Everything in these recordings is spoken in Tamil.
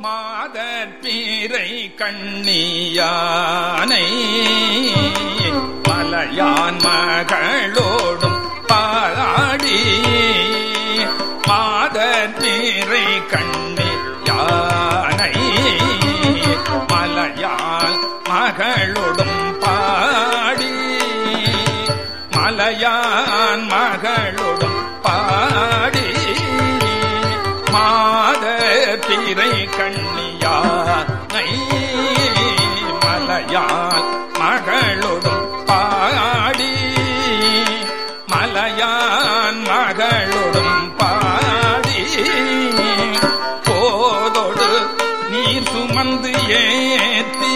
மாதர் பீரை கண்ணியானை மலையான் மகளோடும் பாடி மாதர் பீரை கண்ணி யானை மலையால் மகளோடும் பாடி மலையான் மகளோடும் பாடி மாத பிறை கண்ணியானை மலையால் மகளோடும் பாடி மலையான் மகளோடும் பாடி போதோடு நீர் சுமந்து ஏத்தி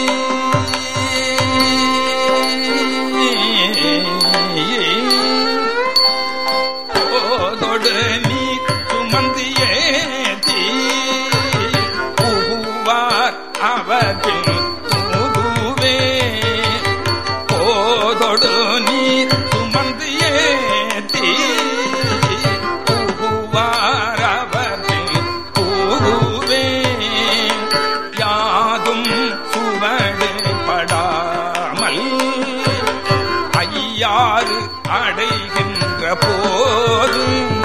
போதோடு நீர் சுமந்து ஏத்தி புகுவார் அவர்கள் புகுவே போதோடு நீர் சுமந்து ஏத்தி புகுவார் அவர்கள் புகுவே யாதும் சுவடு படாமல் ஐயாறு அடைகின்ற போது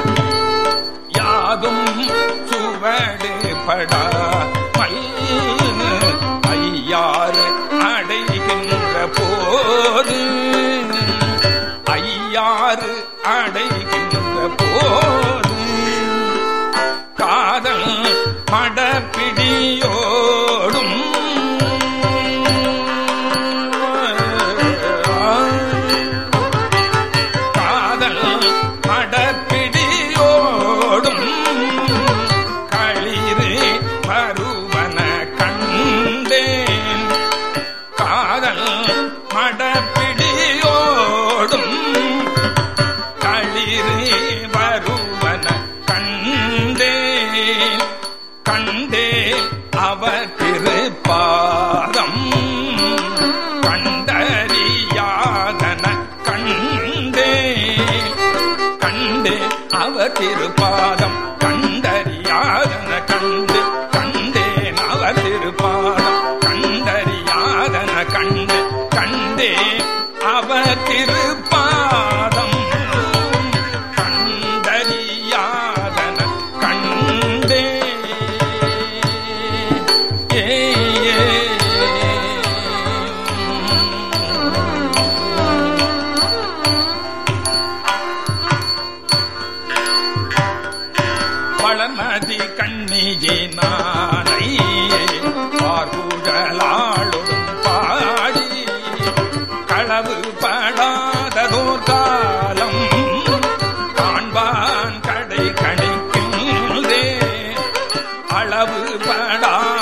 யாதும் சுவடு படாமல் ஐயாறு அடைகின்ற போது ஐயாறு அடைகின்ற போது காதல் மடப்பிடியோடும் காதல் மடப்பிடியோடும் களிறு பருவன கண்டேன் காதல் மடப்பிடியோடும் களிறு வருவன கண்டே கண்டே அவர் திருப்பாதம் கண்டறியாதன கண்டே கண்டு அவர் திருப்பாதம் கண்டறியாதன கண்டு கண்டேன் அவர் திருப்பாதம் கண்டறியாதன கண்டு கண்டே அவர் திருப்பாதம் கண்டறியாதன கண்டே ஏ வளர்மதி கண்ணியினானை பார்குழலாளும் பாடி களவு படாததோர் காலம் காண்பான் கடை கணிக்கின்றே அளவு படா